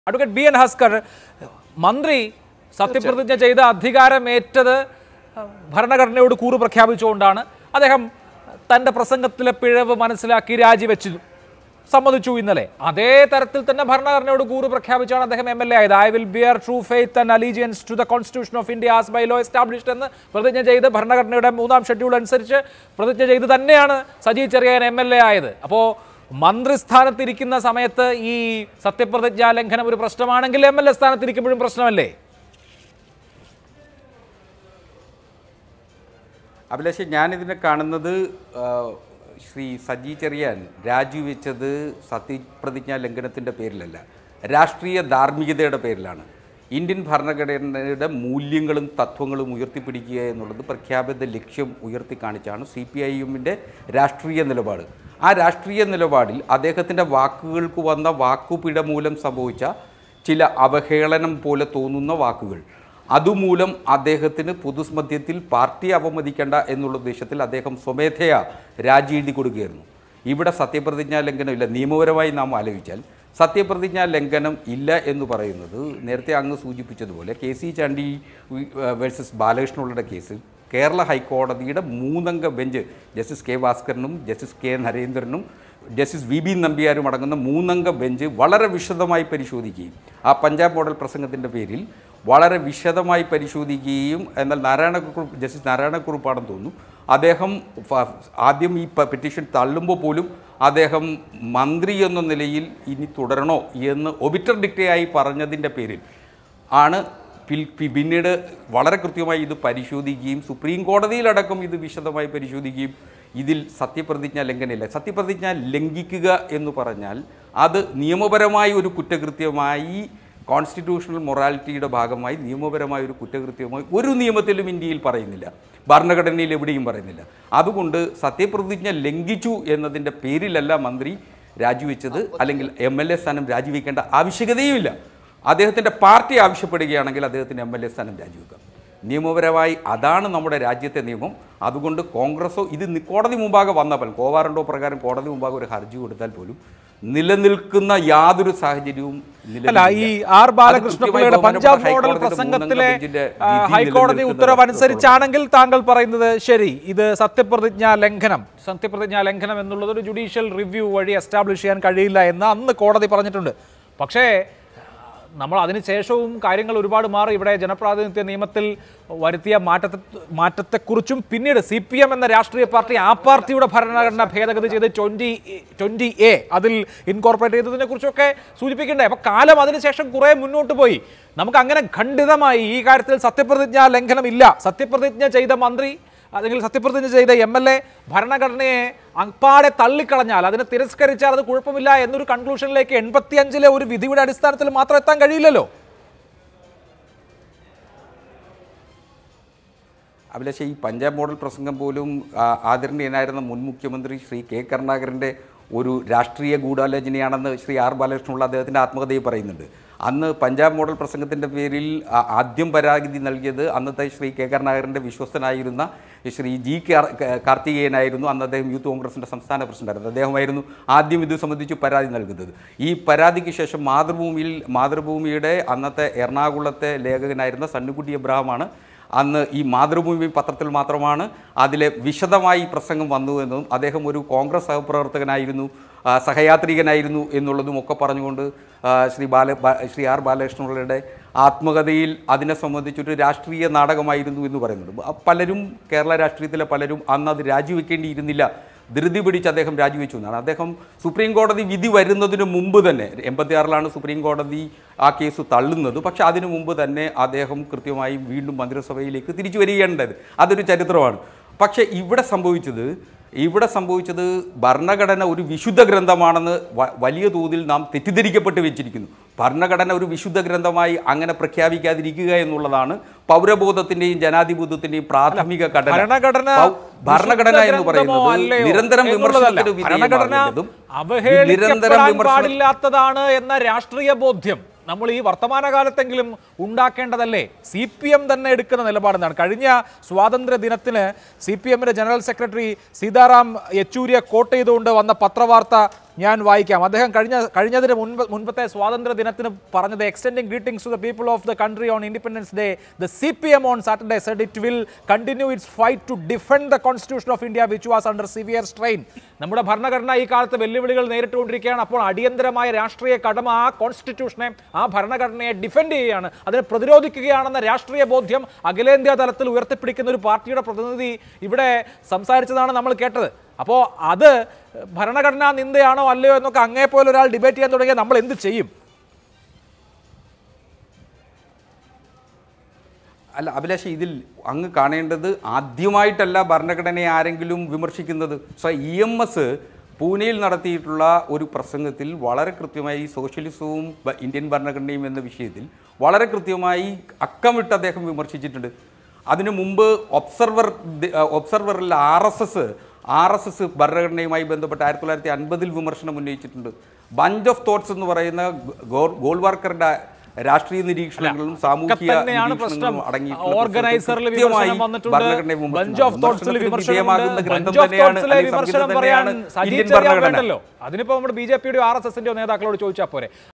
Advocate B N Haskar മന്ത്രി സത്യപ്രതിജ്ഞ ചെയ്ത അധികാരമേറ്റത് ഭരണഘടനയോട് കൂറ് പ്രഖ്യാപിച്ചുകൊണ്ടാണ് അദ്ദേഹം തൻ്റെ പ്രസംഗത്തിലെ പിഴവ് മനസ്സിലാക്കി രാജിവെച്ചു സമ്മതിച്ചു ഇന്നലെ അതേ തരത്തിൽ തന്നെ ഭരണഘടനയോട് കൂറ് പ്രഖ്യാപിച്ചാണ് അദ്ദേഹം എം എൽ എ ആയത് I will bear true faith and allegiance to the constitution of India as by law established എന്ന് പ്രതിജ്ഞ ചെയ്ത് ഭരണഘടനയുടെ മൂന്നാം ഷെഡ്യൂൾ അനുസരിച്ച് പ്രതിജ്ഞ ചെയ്ത് തന്നെയാണ് Saji Cherian M L A ആയത് അപ്പോൾ മന്ത്രിസ്ഥാനത്തിരിക്കുന്ന സമയത്ത് ഈ സത്യപ്രതിജ്ഞാ ലംഘനം ഒരു പ്രശ്നമാണെങ്കിൽ എം എൽ എ സ്ഥാനത്തിരിക്കുമ്പോഴും പ്രശ്നമല്ലേ അഭിലാഷ് ഞാനിതിനെ കാണുന്നത് ആ, ശ്രീ സജി ചെറിയാൻ രാജിവെച്ചത് സത്യപ്രതിജ്ഞാ ലംഘനത്തിൻ്റെ പേരിലല്ല രാഷ്ട്രീയ ധാർമ്മികതയുടെ പേരിലാണ് ഇന്ത്യൻ ഭരണഘടനയുടെ മൂല്യങ്ങളും തത്വങ്ങളും ഉയർത്തിപ്പിടിക്കുക എന്നുള്ളത് പ്രഖ്യാപിത ലക്ഷ്യം ഉയർത്തി കാണിച്ചാണ് സി പി ഐ എമ്മിൻ്റെ രാഷ്ട്രീയ നിലപാട് ആ രാഷ്ട്രീയ നിലപാടിൽ അദ്ദേഹത്തിൻ്റെ വാക്കുകൾക്ക് വന്ന വാക്കുപിഴ മൂലം സംഭവിച്ച ചില അവഹേളനം പോലെ തോന്നുന്ന വാക്കുകൾ അതുമൂലം അദ്ദേഹത്തിന് പൊതുമധ്യത്തിൽ പാർട്ടി അവമതിക്കേണ്ട എന്നുള്ള ഉദ്ദേശത്തിൽ അദ്ദേഹം സ്വമേധയാ രാജി എഴുതി കൊടുക്കുകയായിരുന്നു ഇവിടെ സത്യപ്രതിജ്ഞാ ലംഘനം ഇല്ല നിയമപരമായി നാം ആലോചിച്ചാൽ സത്യപ്രതിജ്ഞാ ലംഘനം ഇല്ല എന്ന് പറയുന്നത് നേരത്തെ അങ്ങ് സൂചിപ്പിച്ചതുപോലെ കെ സി ചാണ്ടി വേഴ്സസ് ബാലകൃഷ്ണപിള്ളയുടെ കേസിൽ കേരള ഹൈക്കോടതിയുടെ മൂന്നംഗ ബെഞ്ച് ജസ്റ്റിസ് കെ ഭാസ്കരനും ജസ്റ്റിസ് കെ നരേന്ദ്രനും ജസ്റ്റിസ് വി ബി നമ്പ്യാരും അടങ്ങുന്ന മൂന്നംഗ ബെഞ്ച് വളരെ വിശദമായി പരിശോധിക്കുകയും ആ പഞ്ചാബ് മോഡൽ പ്രസംഗത്തിൻ്റെ പേരിൽ വളരെ വിശദമായി പരിശോധിക്കുകയും എന്നാൽ നാരായണക്കുറുപ്പ് ജസ്റ്റിസ് നാരായണക്കുറുപ്പാണെന്ന് തോന്നുന്നു അദ്ദേഹം ഫ- ആദ്യം ഈ പ- പെറ്റീഷൻ തള്ളുമ്പോൾ പോലും അദ്ദേഹം മന്ത്രി എന്ന നിലയിൽ ഇനി തുടരണോ എന്ന് ഒബിറ്റർ ഡിക്റ്റയായി പറഞ്ഞതിൻ്റെ പേരിൽ ആണ് പിൽ- പി- പിന്നീട് വളരെ കൃത്യമായി ഇത് പരിശോധിക്കുകയും സുപ്രീം കോടതിയിലടക്കം ഇത് വിശദമായി പരിശോധിക്കുകയും ഇതിൽ സത്യപ്രതിജ്ഞ ലംഘനമില്ല സത്യപ്രതിജ്ഞ ലംഘിക്കുക എന്ന് പറഞ്ഞാൽ അത് നിയമപരമായ ഒരു കുറ്റകൃത്യമായി കോൺസ്റ്റിറ്റ്യൂഷണൽ മൊറാലിറ്റിയുടെ ഭാഗമായി നിയമപരമായ ഒരു കുറ്റകൃത്യമായി ഒരു നിയമത്തിലും ഇന്ത്യയിൽ പറയുന്നില്ല ഭരണഘടനയിൽ എവിടെയും പറയുന്നില്ല അതുകൊണ്ട് സത്യപ്രതിജ്ഞ ലംഘിച്ചു എന്നതിൻ്റെ പേരിലല്ല മന്ത്രി രാജിവെച്ചത് അല്ലെങ്കിൽ എം എൽ എ സ്ഥാനം രാജിവെക്കേണ്ട ആവശ്യകതയുമില്ല അദ്ദേഹത്തിൻ്റെ പാർട്ടി ആവശ്യപ്പെടുകയാണെങ്കിൽ അദ്ദേഹത്തിന് എം എൽ എ സ്ഥാനം രാജിവെക്കാം നിയമപരമായി അതാണ് നമ്മുടെ രാജ്യത്തെ നിയമം അതുകൊണ്ട് കോൺഗ്രസോ ഇത് നി- കോടതി മുമ്പാകെ വന്നപ്പോൾ കോവാറണ്ടോ പ്രകാരം കോടതി മുമ്പാകെ ഒരു ഹർജി കൊടുത്താൽ പോലും നിലനിൽക്കുന്ന യാതൊരു സാഹചര്യവും അല്ല നിലവിലില്ല. ഈ ആർ അത് ബാലകൃഷ്ണപിള്ളയുടെ കൃത്യമായി പഞ്ചാബ് ബഹുമാനപ്പെട്ട മോഡൽ ഹൈക്കോടതിയുടെ പ്രസംഗത്തിലെ മൂന്നംഗ ബെഞ്ചിന്റെ ആ, വിധി ഹൈക്കോടതി നിലനിൽക്കുന്ന ഉത്തരവ് വസ്തുതകൾ. അനുസരിച്ചാണെങ്കിൽ താങ്കൾ പറയുന്നത് ശരി ഇത് സത്യപ്രതിജ്ഞാ ലംഘനം സത്യപ്രതിജ്ഞാ ലംഘനം എന്നുള്ളത് ഒരു ജുഡീഷ്യൽ റിവ്യൂ വഴി എസ്റ്റാബ്ലിഷ് ചെയ്യാൻ കഴിയില്ല എന്ന് അന്ന് കോടതി പറഞ്ഞിട്ടുണ്ട് പക്ഷേ നമ്മൾ അതിനുശേഷവും കാര്യങ്ങൾ ഒരുപാട് മാറി ഇവിടെ ജനപ്രാതിനിധ്യ നിയമത്തിൽ വരുത്തിയ മാറ്റത്തെ മാറ്റത്തെക്കുറിച്ചും പിന്നീട് സി പി എം എന്ന രാഷ്ട്രീയ പാർട്ടി ആ പാർട്ടിയുടെ ഭരണഘടന ഭേദഗതി ചെയ്ത് ട്വന്റി ട്വന്റി എ അതിൽ ഇൻകോർപ്പറേറ്റ് ചെയ്തതിനെ കുറിച്ചൊക്കെ സൂചിപ്പിക്കണ്ടേ അപ്പൊ കാലം അതിനുശേഷം കുറെ മുന്നോട്ട് പോയി നമുക്ക് അങ്ങനെ ഖണ്ഡിതമായി ഈ കാര്യത്തിൽ സത്യപ്രതിജ്ഞാ ലംഘനം ഇല്ല സത്യപ്രതിജ്ഞ ചെയ്ത മന്ത്രി അല്ലെങ്കിൽ സത്യപ്രതിജ്ഞ ചെയ്ത എം എൽ എ ഭരണഘടനയെ അപ്പാടെ തള്ളിക്കളഞ്ഞാൽ അതിനെ തിരസ്കരിച്ചാൽ അത് കുഴപ്പമില്ല എന്നൊരു കൺക്ലൂഷനിലേക്ക് എൺപത്തിയഞ്ചിലെ ഒരു വിധിയുടെ അടിസ്ഥാനത്തിൽ മാത്രം എത്താൻ കഴിയില്ലല്ലോ അഭിലാഷ് ഈ പഞ്ചാബ് മോഡൽ പ്രസംഗം പോലും ആ, ആദരണീയനായിരുന്ന മുൻ മുഖ്യമന്ത്രി ശ്രീ കെ കരുണാകരൻ്റെ ഒരു രാഷ്ട്രീയ ഗൂഢാലോചനയാണെന്ന് ശ്രീ ആർ ബാലകൃഷ്ണനുള്ള അദ്ദേഹത്തിൻ്റെ ആത്മകഥയിൽ പറയുന്നുണ്ട് അന്ന് പഞ്ചാബ് മോഡൽ പ്രസംഗത്തിൻ്റെ പേരിൽ ആ, ആദ്യം പരാതി നൽകിയത് അന്നത്തെ ശ്രീ കെ കരുണാകരൻ്റെ വിശ്വസ്തനായിരുന്ന ശ്രീ ജി കാർ- കാർത്തികേയനായിരുന്നു അന്ന് അദ്ദേഹം യൂത്ത് കോൺഗ്രസിൻ്റെ സംസ്ഥാന പ്രസിഡന്റായിരുന്നു അദ്ദേഹമായിരുന്നു ആദ്യം ഇത് സംബന്ധിച്ച് പരാതി നൽകുന്നത് ഈ പരാതിക്ക് ശേഷം മാതൃഭൂമിയിൽ മാതൃഭൂമിയുടെ അന്നത്തെ എറണാകുളത്തെ ലേഖകനായിരുന്ന സണ്ണുകുട്ടി എബ്രഹാമാണ് അന്ന് ഈ മാതൃഭൂമി പത്രത്തിൽ മാത്രമാണ് അതിലെ വിശദമായി ഈ പ്രസംഗം വന്നു എന്നും അദ്ദേഹം ഒരു കോൺഗ്രസ് സഹപ്രവർത്തകനായിരുന്നു ആ, സഹയാത്രികനായിരുന്നു എന്നുള്ളതും ഒക്കെ പറഞ്ഞുകൊണ്ട് ആ, ശ്രീ ബാല ബാ- ശ്രീ ആർ ബാലകൃഷ്ണപിള്ളയുടെ ആത്മകഥയിൽ അതിനെ സംബന്ധിച്ചൊരു രാഷ്ട്രീയ നാടകമായിരുന്നു എന്ന് പറയുന്നുണ്ട് ആ, പലരും കേരള രാഷ്ട്രീയത്തിലെ പലരും അന്ന് അത് രാജിവെക്കേണ്ടിയിരുന്നില്ല ധൃതി പിടിച്ച് അദ്ദേഹം രാജിവെച്ചു എന്നാണ് അദ്ദേഹം സുപ്രീം കോടതി വിധി വരുന്നതിന് മുമ്പ് തന്നെ എൺപത്തിയാറിലാണ് സുപ്രീം കോടതി ആ കേസ് തള്ളുന്നത് പക്ഷെ അതിനു മുമ്പ് തന്നെ അദ്ദേഹം കൃത്യമായി വീണ്ടും മന്ത്രിസഭയിലേക്ക് തിരിച്ചു വരികയുണ്ടായത് അതൊരു ചരിത്രമാണ് പക്ഷേ ഇവിടെ സംഭവിച്ചത് ഇവിടെ സംഭവിച്ചത് ഭരണഘടന ഒരു വിശുദ്ധ ഗ്രന്ഥമാണെന്ന് വ- വലിയ തോതിൽ നാം തെറ്റിദ്ധരിക്കപ്പെട്ട് വെച്ചിരിക്കുന്നു ഭരണഘടന ഒരു വിശുദ്ധ ഗ്രന്ഥമായി അങ്ങനെ പ്രഖ്യാപിക്കാതിരിക്കുക എന്നുള്ളതാണ് പൗരബോധത്തിന്റെയും ജനാധിപത്യത്തിന്റെയും പ്രാഥമിക ഘടന ഭരണഘടന പൗ- ഭരണഘടന എന്ന് വിശുദ്ധ ഗ്രന്ഥമോ പറയുന്നത് അല്ലയോ നിരന്തരം എന്നുള്ളതല്ല. വിമർശനത്തിന് ഭരണഘടന വിധേയമാകേണ്ടതും നിരന്തരം അവഹേളിക്കപ്പെടാൻ വിമർശനം പാടില്ലാത്തതാണ് എന്ന രാഷ്ട്രീയ ബോധ്യം നമ്മൾ ഈ വർത്തമാനകാലത്തെങ്കിലും ഉണ്ടാക്കേണ്ടതല്ലേ സി പി എം തന്നെ എടുക്കുന്ന നിലപാടെന്നാണ് കഴിഞ്ഞ സ്വാതന്ത്ര്യ ദിനത്തിന് സി പി എമ്മിന്റെ ജനറൽ സെക്രട്ടറി സീതാറാം യെച്ചൂരിയെ കോട്ട് ചെയ്തുകൊണ്ട് വന്ന പത്രവാർത്ത ഞാൻ വായിക്കാം അദ്ദേഹം കഴിഞ്ഞ കഴിഞ്ഞതിന് മുൻപ് മുൻപത്തെ സ്വാതന്ത്ര്യ ദിനത്തിന് പറഞ്ഞത് extending greetings to the people of the country on Independence Day the C P M on Saturday said it will continue its fight to defend the constitution of India which was under severe strain നമ്മുടെ ഭരണഘടന ഈ കാലത്ത് വെല്ലുവിളികൾ നേരിട്ടുകൊണ്ടിരിക്കുകയാണ് അപ്പോൾ അടിയന്തരമായ രാഷ്ട്രീയ കടമ ആ കോൺസ്റ്റിറ്റ്യൂഷനെ ആ ഭരണഘടനയെ ഡിഫെൻഡ് ചെയ്യുകയാണ് അതിനെ പ്രതിരോധിക്കുകയാണെന്ന രാഷ്ട്രീയ ബോധ്യം അഖിലേന്ത്യാ തലത്തിൽ ഉയർത്തിപ്പിടിക്കുന്ന ഒരു പാർട്ടിയുടെ പ്രതിനിധി ഇവിടെ സംസാരിച്ചതാണ് നമ്മൾ കേട്ടത് അപ്പോൾ അത് ഭരണഘടനാ നിന്ദയാണോ അല്ലയോ എന്നൊക്കെ അങ്ങേപ്പോലെ ഒരാൾ ഡിബേറ്റ് ചെയ്യാൻ തുടങ്ങിയാൽ നമ്മൾ എന്ത് ചെയ്യും അല്ല അഭിലാഷ് ഇതിൽ അങ്ങ് കാണേണ്ടത് ആദ്യമായിട്ടല്ല ഭരണഘടനയെ ആരെങ്കിലും വിമർശിക്കുന്നത് സോ ഇ എം എസ് പൂനെയിൽ നടത്തിയിട്ടുള്ള ഒരു പ്രസംഗത്തിൽ വളരെ കൃത്യമായി സോഷ്യലിസവും ബ- ഇന്ത്യൻ ഭരണഘടനയും എന്ന വിഷയത്തിൽ വളരെ കൃത്യമായി അക്കമിട്ട് അദ്ദേഹം വിമർശിച്ചിട്ടുണ്ട് അതിനു മുമ്പ് ഒബ്സർവർ ദി- അഹ് ഒബ്സർവറിൽ R S S R S S ഭരണഘടനയുമായി ബന്ധപ്പെട്ട് ആയിരത്തി തൊള്ളായിരത്തി അൻപതിൽ വിമർശനം ഉന്നയിച്ചിട്ടുണ്ട് ബഞ്ച് ഓഫ് തോട്ട്സ് എന്ന് പറയുന്ന ഗോ- ഗോൾവാർക്കറുടെ രാഷ്ട്രീയ നിരീക്ഷണങ്ങളും സാമൂഹിക തന്നെയാണ് പ്രശ്നം നിരീക്ഷണങ്ങളും അടങ്ങിയിട്ടുള്ള ഓർഗനൈസറിൽ പുസ്തകം കൃത്യമായി വിമർശനം വന്നിട്ടുണ്ട് ഭരണഘടനയെ വിമർശിക്കുന്നു. ബഞ്ച് ഓഫ് തോട്ട്സിൽ വിമർശനത്തിന് വിധേയമാകുന്ന വിമർശനം ഗ്രന്ഥം ബഞ്ച് ഓഫ് തന്നെയാണ് തോട്ട്സിലെ അല്ലെങ്കിൽ വിമർശനം സംഹിത പറയാൻ തന്നെയാണ് സജി ഇന്ത്യൻ ചെറിയാൻ ഭരണഘടന വേണ്ടല്ലോ അതിനിപ്പോ നമ്മുടെ ബി ജെ പിയുടെ ആർ എസ് എസിന്റെയോ നേതാക്കളോട് ചോദിച്ചാൽ പോരെ